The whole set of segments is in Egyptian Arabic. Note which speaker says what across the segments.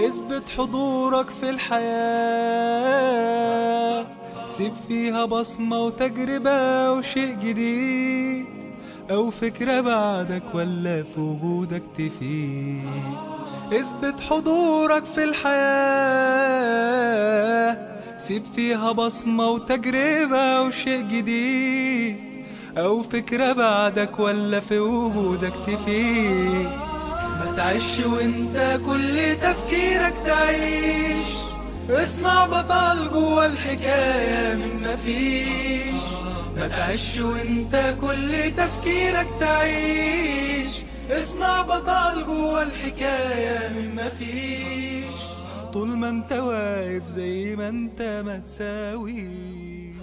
Speaker 1: اثبت حضورك في الحياة سيب فيها بصمة وتجربة وشيء جديد أو فكرة بعدك ولا في وجودك تفيد اثبت حضورك في الحياة سيب فيها بصمة وتجربة وشيء جديد أو فكرة بعدك ولا في وجودك تفيد ما تعيش وانت كل تفكيرك تعيش اسمع بطل جوا الحكاية من مفيش ما تعيش وانت كل تفكيرك تعيش اسمع بطل جوا الحكاية من مفيش طول ما انت واقف زي ما انت ما تساويش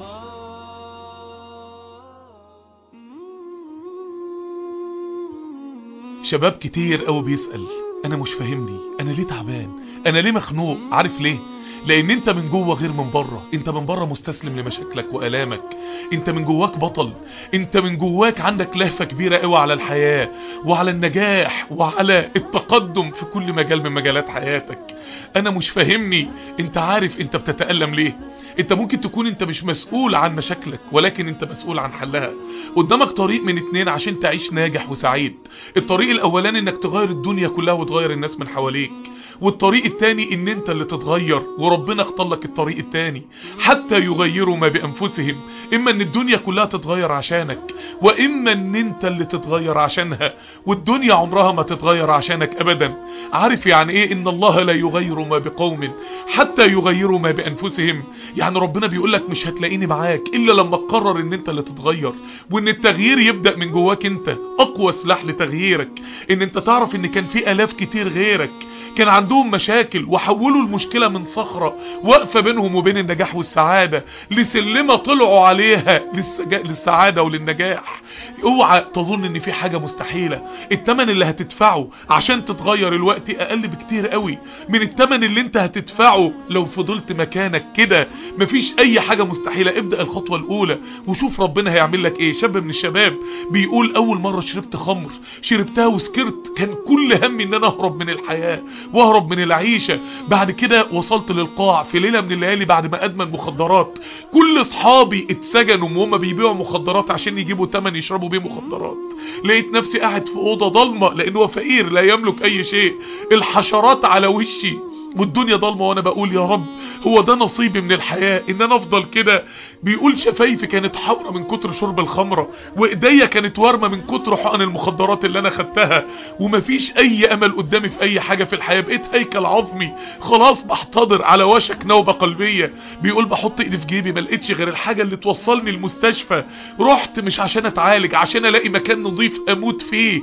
Speaker 2: شباب كتير قوي بيسأل انا مش فاهمني انا ليه تعبان انا ليه مخنوق عارف ليه لان انت من جوه غير من بره انت من بره مستسلم لمشاكلك والامك انت من جواك بطل انت من جواك عندك لهفة كبيرة قوي على الحياة وعلى النجاح وعلى التقدم في كل مجال من مجالات حياتك انا مش فاهمني انت عارف انت بتتألم ليه انت ممكن تكون انت مش مسؤول عن مشاكلك ولكن انت مسؤول عن حلها قدامك طريق من اتنين عشان تعيش ناجح وسعيد الطريق الاولاني انك تغير الدنيا كلها وتغير الناس من حواليك والطريق التاني ان انت اللي تتغير وربنا اختار لك الطريق التاني حتى يغيروا ما بانفسهم اما ان الدنيا كلها تتغير عشانك واما ان انت اللي تتغير عشانها والدنيا عمرها ما تتغير عشانك ابدا عارف يعني ايه ان الله لا يغير ما بقوم حتى يغيروا ما بانفسهم يعني ربنا بيقول لك مش هتلاقيني معاك الا لما تقرر ان انت اللي تتغير وان التغيير يبدأ من جواك انت اقوى سلاح لتغييرك ان انت تعرف ان كان في الاف كتير غيرك كان عندهم مشاكل وحولوا المشكلة من صخرة واقفة بينهم وبين النجاح والسعادة لسلمة طلعوا عليها للسجا... للسعادة وللنجاح اوعى تظن ان في حاجة مستحيلة التمن اللي هتدفعه عشان تتغير الوقت اقل بكتير قوي من التمن اللي انت هتدفعه لو فضلت مكانك كده مفيش اي حاجة مستحيلة ابدأ الخطوة الاولى وشوف ربنا هيعمل لك ايه شاب من الشباب بيقول اول مرة شربت خمر شربتها وسكرت كان كل همي ان انا اهرب من الحياة واهرب من العيشة بعد كده وصلت للقاع في ليلة من الليالي بعد ما ادمن مخدرات كل اصحابي اتسجنوا وهم بيبيعوا مخدرات عشان يجيبوا تمن يشربوا بيه مخدرات لقيت نفسي قاعد في اوضه ضلمه لانه فقير لا يملك اي شيء الحشرات على وشي والدنيا ضلمه وانا بقول يا رب هو ده نصيبي من الحياة ان انا افضل كده بيقول شفايفي كانت حمرة من كتر شرب الخمرة وايديا كانت وارمة من كتر حقن المخدرات اللي انا خدتها ومفيش اي امل قدامي في اي حاجة في الحياة بقيت هيكل عظمي خلاص بحتضر على وشك نوبة قلبية بيقول بحط ايدي في جيبي ما لقيتش غير الحاجة اللي توصلني المستشفى رحت مش عشان اتعالج عشان الاقي مكان نظيف اموت فيه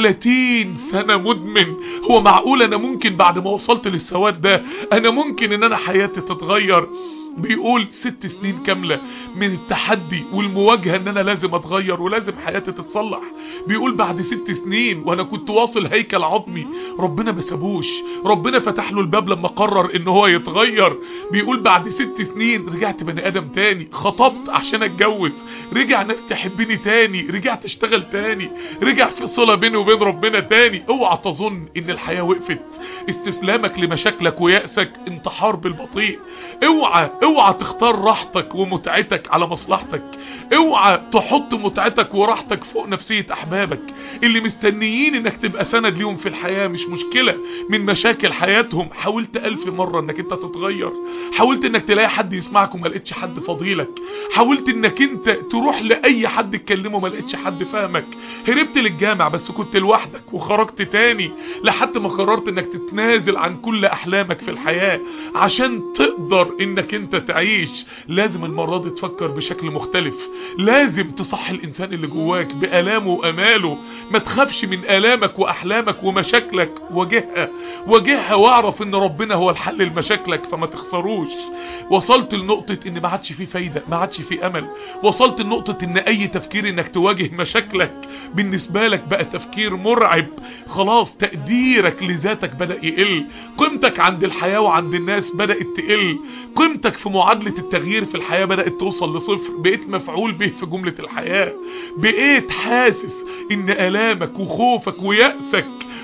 Speaker 2: 30 سنة مدمن هو معقول انا ممكن بعد ما وصلت للسواد ده انا ممكن ان انا حياتي تتغير بيقول ست سنين كاملة من التحدي والمواجهة ان انا لازم اتغير ولازم حياتي تتصلح بيقول بعد ست سنين وانا كنت واصل هيكل عظمي ربنا ما سابوش ربنا فتح له الباب لما قرر ان هو يتغير بيقول بعد ست سنين رجعت بني ادم تاني خطبت عشان اتجوز رجع ناس تحبني تاني رجعت اشتغل تاني رجع في صلة بيني وبين ربنا تاني اوعى تظن ان الحياة وقفت استسلامك لمشاكلك ويأسك انتحار بالبطيء اوعى اوعى تختار راحتك ومتعتك على مصلحتك اوعى تحط متعتك وراحتك فوق نفسية احبابك اللي مستنيين انك تبقى سند ليهم في الحياة مش مشكلة من مشاكل حياتهم حاولت الف مرة انك انت تتغير حاولت انك تلاقي حد يسمعك وما لقيتش حد فضيلك حاولت انك انت تروح لاي حد تكلمه ما لقيتش حد فاهمك هربت للجامع بس كنت لوحدك وخرجت تاني لحد ما قررت انك تتنازل عن كل احلامك في الحياة عشان تقدر انك انت تعيش لازم المرة دي تفكر بشكل مختلف لازم تصحي الانسان اللي جواك بآلامه واماله ما تخافش من آلامك واحلامك ومشاكلك واجهها واجهها واعرف ان ربنا هو الحل لمشاكلك فما تخسروش وصلت لنقطة ان ما عادش فيه فايدة ما عادش فيه امل وصلت لنقطة ان اي تفكير انك تواجه مشاكلك بالنسبة لك بقى تفكير مرعب خلاص تقديرك لذاتك بدأ يقل قيمتك عند الحياة وعند الناس بدأت تقل قيمتك في معادلة التغيير في الحياة بدأت توصل لصفر بقيت مفعول به في جملة الحياة بقيت حاسس ان الامك وخوفك ويأسك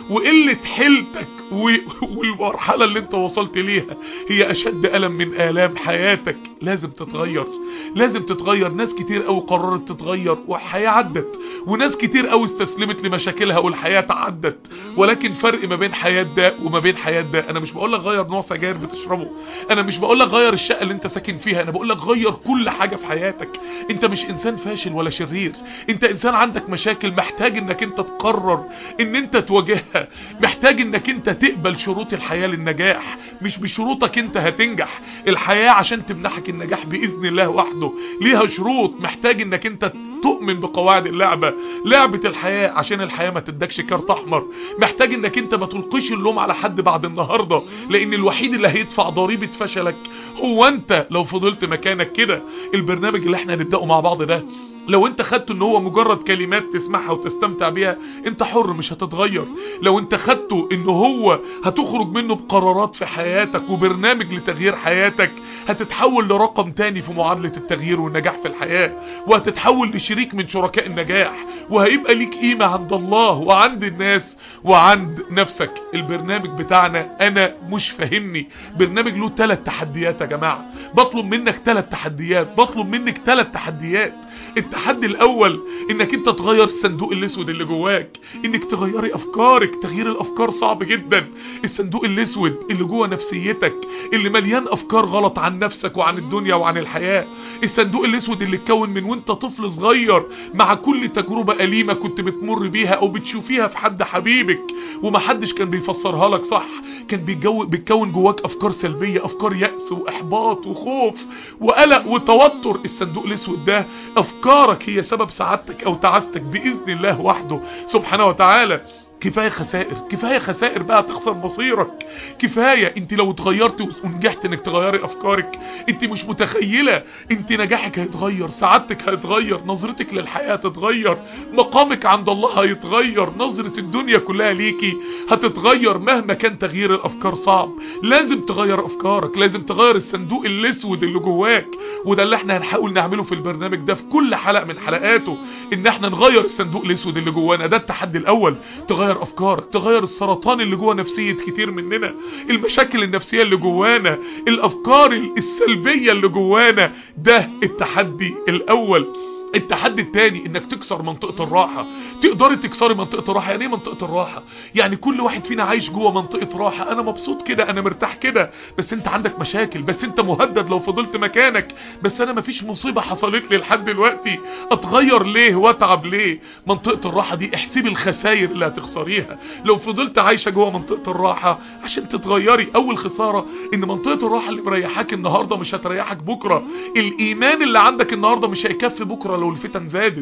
Speaker 2: وقلة حيلتك و... والمرحلة اللي انت وصلت ليها هي اشد ألم من آلام حياتك لازم تتغير لازم تتغير ناس كتير قوي قررت تتغير والحياة عدت وناس كتير قوي استسلمت لمشاكلها والحياة عدت ولكن فرق ما بين حياة ده وما بين حياة ده انا مش بقول لك غير نوع سجاير بتشربه انا مش بقول لك غير الشقة اللي انت ساكن فيها انا بقول لك غير كل حاجة في حياتك انت مش انسان فاشل ولا شرير انت انسان عندك مشاكل محتاج انك انت تقرر ان انت تواجهها محتاج انك انت تقبل شروط الحياة للنجاح مش بشروطك انت هتنجح الحياة عشان تمنحك النجاح بإذن الله وحده ليها شروط محتاج انك انت تؤمن بقواعد اللعبة لعبة الحياة عشان الحياة ما تدكش كارت احمر محتاج انك انت ما تلقيش اللوم على حد بعد النهاردة لان الوحيد اللي هيدفع ضريبة فشلك هو انت لو فضلت مكانك كده البرنامج اللي احنا هنبدأه مع بعض ده لو انت خدته ان هو مجرد كلمات تسمعها وتستمتع بيها انت حر مش هتتغير لو انت خدته ان هو هتخرج منه بقرارات في حياتك وبرنامج لتغيير حياتك هتتحول لرقم تاني في معادلة التغيير والنجاح في الحياة وهتتحول لشريك من شركاء النجاح وهيبقى ليك قيمة عند الله وعند الناس وعند نفسك البرنامج بتاعنا انا مش فاهمني برنامج له ثلاث تحديات يا جماعة بطلب منك ثلاث تحديات بطلب منك ثلاث تحديات التحدي الاول انك انت تغير الصندوق الاسود اللي جواك انك تغيري افكارك تغيير الافكار صعب جدا الصندوق الاسود اللي جوه نفسيتك اللي مليان افكار غلط عن نفسك وعن الدنيا وعن الحياة الصندوق الاسود اللي اتكون من وانت طفل صغير مع كل تجربة أليمة كنت بتمر بيها او بتشوفيها في حد حبيبك ومحدش كان بيفسرها لك صح كان بيتجو... بيتكون جواك افكار سلبية افكار يأس واحباط وخوف وقلق وتوتر الصندوق الاسود ده افكارك هي سبب سعادتك او تعاستك باذن الله وحده سبحانه وتعالى كفاية خسائر كفاية خسائر بقى تخسر مصيرك كفاية انت لو اتغيرت ونجحت انك تغيري افكارك انت مش متخيلة انت نجاحك هيتغير سعادتك هيتغير نظرتك للحياة هتتغير مقامك عند الله هيتغير نظرة الدنيا كلها ليكي هتتغير مهما كان تغيير الافكار صعب لازم تغير افكارك لازم تغير الصندوق الاسود اللي جواك وده اللي احنا هنحاول نعمله في البرنامج ده في كل حلقة من حلقاته ان احنا نغير الصندوق الاسود اللي جوانا ده التحدي الاول تغير تغير افكارك تغير السرطان اللي جوه نفسية كتير مننا المشاكل النفسية اللي جوانا الافكار السلبية اللي جوانا ده التحدي الاول التحدي التاني انك تكسر منطقة الراحة تقدري تكسري منطقة الراحة يعني ايه منطقة الراحة يعني كل واحد فينا عايش جوه منطقة راحة انا مبسوط كده انا مرتاح كده بس انت عندك مشاكل بس انت مهدد لو فضلت مكانك بس انا مفيش مصيبة حصلت لي لحد دلوقتي اتغير ليه واتعب ليه منطقة الراحة دي احسبي الخسائر اللي هتخسريها لو فضلت عايشة جوه منطقة الراحة عشان تتغيري اول خسارة ان منطقة الراحة اللي مريحاك النهاردة مش هتريحك بكرة الايمان اللي عندك النهاردة مش هيكفي بكرة لو الفتن زادت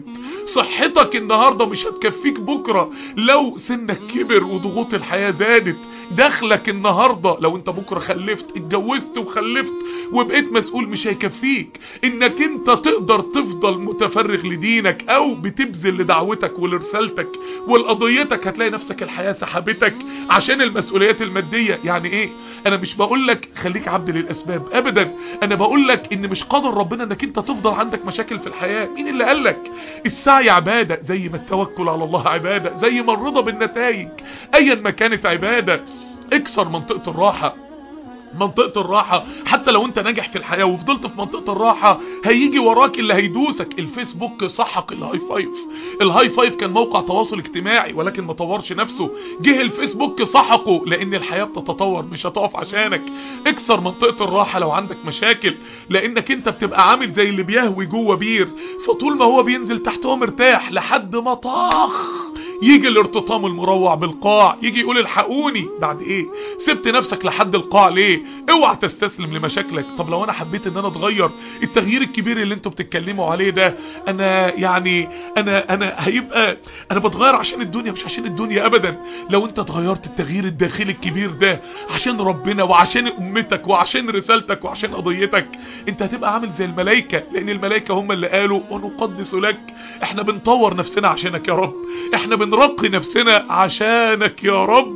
Speaker 2: صحتك النهاردة مش هتكفيك بكرة لو سنك كبر وضغوط الحياة زادت دخلك النهاردة لو انت بكرة خلفت اتجوزت وخلفت وبقيت مسؤول مش هيكفيك انك انت تقدر تفضل متفرغ لدينك او بتبذل لدعوتك ولرسالتك ولقضيتك هتلاقي نفسك الحياة سحبتك عشان المسؤوليات المادية يعني ايه انا مش بقول لك خليك عبد للاسباب ابدا انا بقول لك ان مش قادر ربنا انك انت تفضل عندك مشاكل في الحياة مين اللي قال لك السعي عبادة زي ما التوكل على الله عبادة زي ما الرضا بالنتائج ايا ما كانت عبادة اكسر منطقة الراحة منطقة الراحة حتى لو انت ناجح في الحياة وفضلت في منطقة الراحة هيجي وراك اللي هيدوسك الفيسبوك سحق الهاي فايف الهاي فايف كان موقع تواصل اجتماعي ولكن ما طورش نفسه جه الفيسبوك سحقه لان الحياة بتتطور مش هتقف عشانك اكسر منطقة الراحة لو عندك مشاكل لانك انت بتبقى عامل زي اللي بيهوي جوه بير فطول ما هو بينزل تحت هو مرتاح لحد ما طاخ يجي الارتطام المروع بالقاع يجي يقول الحقوني بعد ايه سبت نفسك لحد القاع ليه اوعى تستسلم لمشاكلك طب لو انا حبيت ان انا اتغير التغيير الكبير اللي انتوا بتتكلموا عليه ده انا يعني انا انا هيبقى انا بتغير عشان الدنيا مش عشان الدنيا ابدا لو انت اتغيرت التغيير الداخلي الكبير ده عشان ربنا وعشان امتك وعشان رسالتك وعشان قضيتك انت هتبقى عامل زي الملائكة لان الملائكة هم اللي قالوا ونقدس لك احنا بنطور نفسنا عشانك يا رب احنا بنرقي نفسنا عشانك يا رب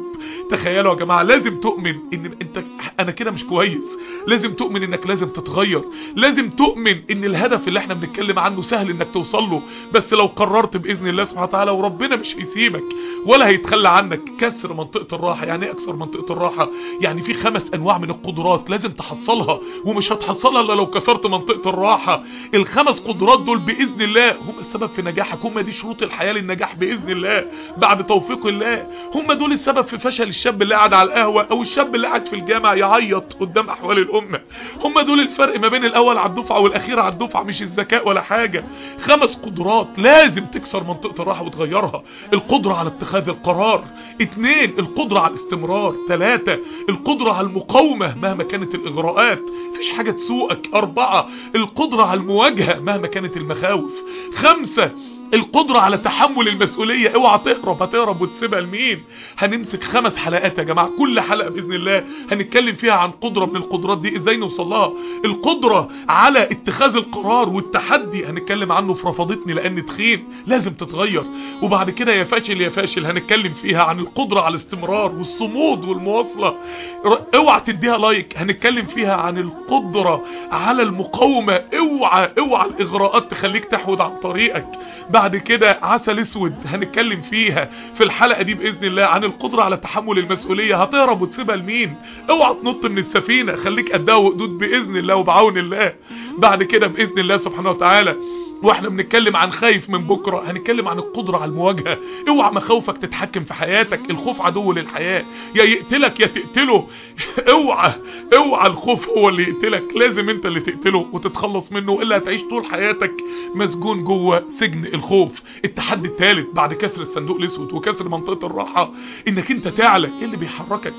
Speaker 2: تخيلوا يا جماعة لازم تؤمن ان انت انا كده مش كويس لازم تؤمن انك لازم تتغير لازم تؤمن ان الهدف اللي احنا بنتكلم عنه سهل انك توصل له بس لو قررت باذن الله سبحانه وتعالى وربنا مش هيسيبك ولا هيتخلى عنك كسر منطقة الراحة يعني ايه اكسر منطقة الراحة يعني في خمس انواع من القدرات لازم تحصلها ومش هتحصلها الا لو كسرت منطقة الراحة الخمس قدرات دول باذن الله هم السبب في نجاحك هم دي شروط الحياة للنجاح باذن الله بعد توفيق الله هم دول السبب في فشل الشاب اللي قاعد على القهوة او الشاب اللي قاعد في الجامع يعيط قدام احوال الامة هم دول الفرق ما بين الاول على الدفعة والاخير على الدفعة مش الذكاء ولا حاجة خمس قدرات لازم تكسر منطقة الراحة وتغيرها القدرة على اتخاذ القرار اتنين القدرة على الاستمرار تلاتة القدرة على المقاومة مهما كانت الاغراءات مفيش حاجة تسوقك اربعة القدرة على المواجهة مهما كانت المخاوف خمسة القدرة على تحمل المسؤولية اوعى تهرب هتهرب وتسيبها لمين هنمسك خمس حلقات يا جماعة كل حلقة بإذن الله هنتكلم فيها عن قدرة من القدرات دي ازاي نوصل لها القدرة على اتخاذ القرار والتحدي هنتكلم عنه في رفضتني لان تخين لازم تتغير وبعد كده يا فاشل يا فاشل هنتكلم فيها عن القدرة على الاستمرار والصمود والمواصلة اوعى تديها لايك هنتكلم فيها عن القدرة على المقاومة اوعى اوعى الاغراءات تخليك تحود عن طريقك بعد كده عسل اسود هنتكلم فيها في الحلقة دي بإذن الله عن القدرة على تحمل المسؤولية هتهرب وتسيبها لمين اوعى تنط من السفينة خليك قدها وقدود بإذن الله وبعون الله بعد كده بإذن الله سبحانه وتعالى واحنا بنتكلم عن خايف من بكرة هنتكلم عن القدرة على المواجهة اوعى مخاوفك تتحكم في حياتك الخوف عدو للحياة يا يقتلك يا تقتله اوعى اوعى الخوف هو اللي يقتلك لازم انت اللي تقتله وتتخلص منه الا هتعيش طول حياتك مسجون جوه سجن الخوف التحدي الثالث بعد كسر الصندوق الاسود وكسر منطقة الراحة انك انت تعلى ايه اللي بيحركك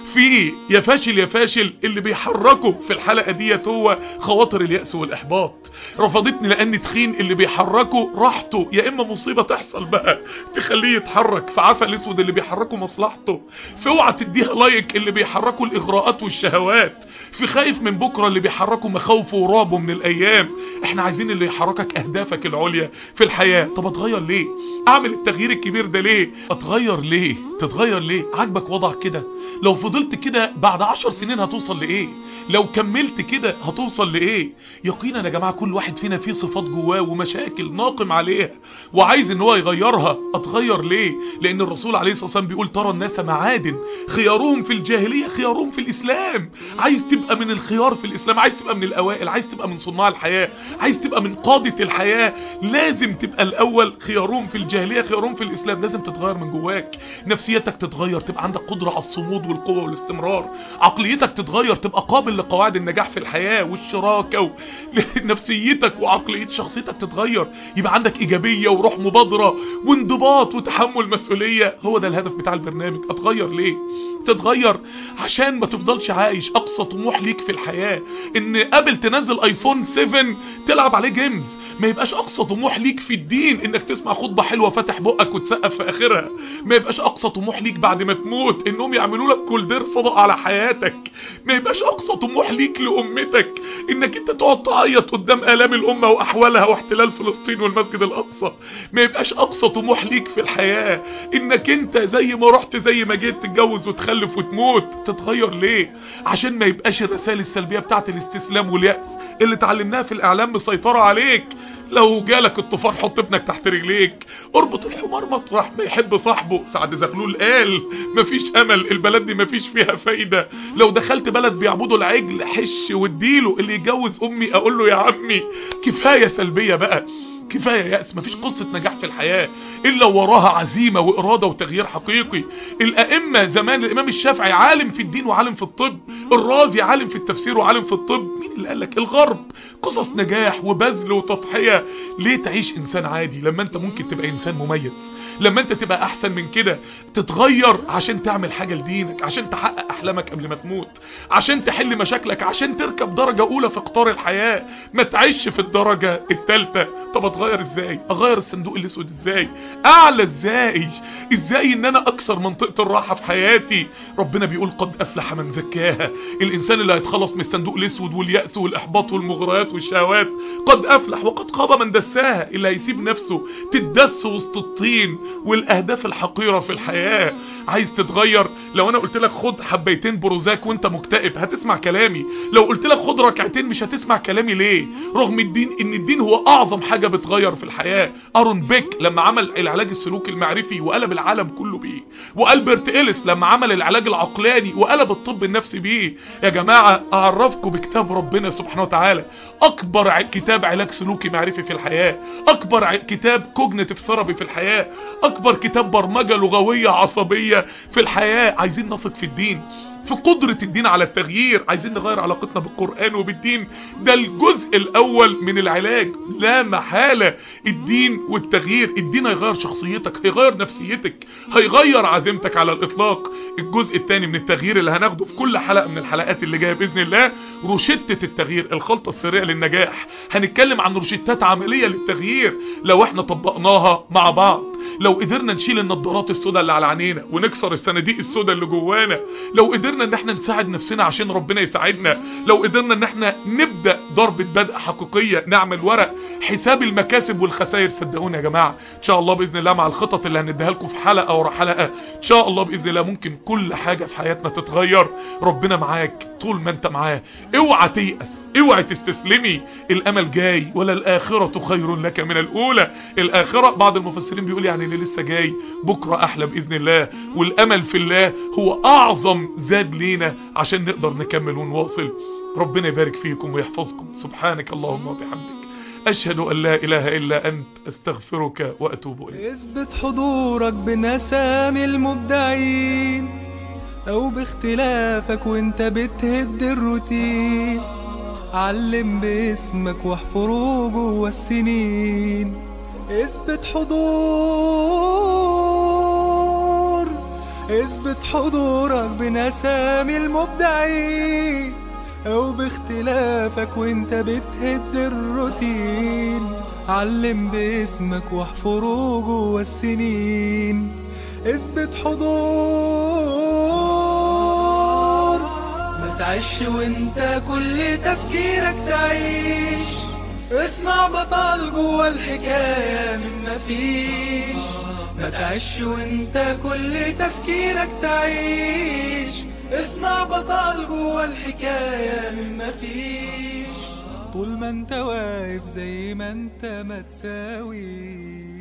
Speaker 2: في يا فاشل يا فاشل اللي بيحركه في الحلقة ديت هو خواطر اليأس والاحباط رفضتني لاني تخين اللي بيحركه راحته يا اما مصيبة تحصل بقى تخليه يتحرك في عسل اسود اللي بيحركه مصلحته في اوعى تديها لايك اللي بيحركه الاغراءات والشهوات في خايف من بكرة اللي بيحركه مخاوفه ورعبه من الايام احنا عايزين اللي يحركك اهدافك العليا في الحياة طب اتغير ليه اعمل التغيير الكبير ده ليه اتغير ليه تتغير ليه عاجبك وضعك كده لو فضلت كده بعد عشر سنين هتوصل لايه لو كملت كده هتوصل لايه يقينا يا جماعة كل واحد فينا فيه صفات جواه ومشاكل ناقم عليها وعايز ان هو يغيرها اتغير ليه لان الرسول عليه الصلاة والسلام بيقول ترى الناس معادن خيارهم في الجاهلية خيارهم في الاسلام عايز تبقى من الخيار في الاسلام عايز تبقى من الاوائل عايز تبقى من صناع الحياة عايز تبقى من قادة الحياة لازم تبقى الاول خيارهم في الجاهلية خيارهم في الاسلام لازم تتغير من جواك نفسيتك تتغير تبقى عندك قدرة على الصمود والقوة والاستمرار عقليتك تتغير تبقى قابل لقواعد النجاح في الحياة والشراكة و... نفسيتك وعقلية شخصيتك تتغير يبقى عندك ايجابية وروح مبادرة وانضباط وتحمل مسؤولية هو ده الهدف بتاع البرنامج اتغير ليه تتغير عشان ما تفضلش عايش اقصى طموح ليك في الحياة ان قبل تنزل ايفون 7 تلعب عليه جيمز ما يبقاش اقصى طموح ليك في الدين انك تسمع خطبة حلوة فاتح بقك وتسقف في اخرها ما يبقاش اقصى طموح ليك بعد ما تموت انهم يعملوا لك كولدير فضاء على حياتك ما يبقاش اقصى طموح ليك لامتك انك انت تقعد تعيط قدام الام الامة واحوالها واحتلال فلسطين والمسجد الاقصى ما يبقاش اقصى طموح ليك في الحياة انك انت زي ما رحت زي ما جيت تتجوز وتخلف وتموت تتغير ليه عشان ما يبقاش الرسائل السلبية بتاعت الاستسلام واليأس اللي اتعلمناها في الاعلام مسيطرة عليك لو جالك الطوفان حط ابنك تحت رجليك اربط الحمار مطرح ما يحب صاحبه سعد زغلول قال مفيش امل البلد دي مفيش فيها فايدة لو دخلت بلد بيعبدوا العجل حش واديله اللي يتجوز امي اقول له يا عمي كفاية سلبية بقى كفاية يأس مفيش قصة نجاح في الحياة إلا وراها عزيمة وإرادة وتغيير حقيقي الأئمة زمان الإمام الشافعي عالم في الدين وعالم في الطب الرازي عالم في التفسير وعالم في الطب مين اللي قالك الغرب قصص نجاح وبذل وتضحية ليه تعيش إنسان عادي لما أنت ممكن تبقى إنسان مميز لما أنت تبقى أحسن من كده تتغير عشان تعمل حاجة لدينك عشان تحقق أحلامك قبل ما تموت عشان تحل مشاكلك عشان تركب درجة أولى في قطار الحياة ما تعيش في الدرجة الثالثة طب اتغير ازاي اغير الصندوق الاسود ازاي اعلى ازاي ازاي ان انا اكسر منطقة الراحة في حياتي ربنا بيقول قد افلح من زكاها الانسان اللي هيتخلص من الصندوق الاسود واليأس والاحباط والمغريات والشهوات قد افلح وقد خاب من دساها اللي هيسيب نفسه تدس وسط الطين والاهداف الحقيرة في الحياة عايز تتغير لو انا قلت لك خد حبيتين بروزاك وانت مكتئب هتسمع كلامي لو قلت لك خد ركعتين مش هتسمع كلامي ليه رغم الدين ان الدين هو اعظم حاجة بتغير في الحياة ارون بيك لما عمل العلاج السلوكي المعرفي وقلب العالم كله بيه والبرت إليس لما عمل العلاج العقلاني وقلب الطب النفسي بيه يا جماعة اعرفكم بكتاب ربنا سبحانه وتعالى اكبر ع- كتاب علاج سلوكي معرفي في الحياة اكبر ع- كتاب كوجنيتيف ثيرابي في الحياة اكبر كتاب برمجة لغوية عصبية في الحياة عايزين نثق في الدين في قدرة الدين على التغيير عايزين نغير علاقتنا بالقرآن وبالدين ده الجزء الأول من العلاج لا محالة الدين والتغيير الدين هيغير شخصيتك هيغير نفسيتك هيغير عزيمتك على الإطلاق الجزء الثاني من التغيير اللي هناخده في كل حلقة من الحلقات اللي جاية بإذن الله روشتة التغيير الخلطة السرية للنجاح هنتكلم عن روشتات عملية للتغيير لو احنا طبقناها مع بعض لو قدرنا نشيل النضارات السوداء اللي على عينينا ونكسر الصناديق السوداء اللي جوانا لو قدرنا ان احنا نساعد نفسنا عشان ربنا يساعدنا لو قدرنا ان احنا نبدأ ضربة بدء حقيقية نعمل ورق حساب المكاسب والخسائر صدقوني يا جماعة ان شاء الله بإذن الله مع الخطط اللي هنديها لكم في حلقة ورا حلقة ان شاء الله بإذن الله ممكن كل حاجة في حياتنا تتغير ربنا معاك طول ما انت معاه اوعى تيأس اوعى تستسلمي الامل جاي ولا الاخرة خير لك من الاولى الاخرة بعض المفسرين بيقول يعني اللي لسه جاي بكرة احلى باذن الله والامل في الله هو اعظم زاد لينا عشان نقدر نكمل ونواصل ربنا يبارك فيكم ويحفظكم سبحانك اللهم وبحمدك اشهد ان لا اله الا انت استغفرك واتوب اليك
Speaker 1: اثبت حضورك بنسامي المبدعين او باختلافك وانت بتهد الروتين علم باسمك واحفره جوا السنين اثبت حضور اثبت حضورك بنسامي المبدعين او باختلافك وانت بتهد الروتين علم باسمك واحفره جوا السنين اثبت حضور ما تعيش وانت كل تفكيرك تعيش اسمع بطل جوا الحكاية من مفيش ما تعيش وانت كل تفكيرك تعيش اسمع بطل جوا الحكاية من مفيش طول ما انت واقف زي ما انت ما تساوي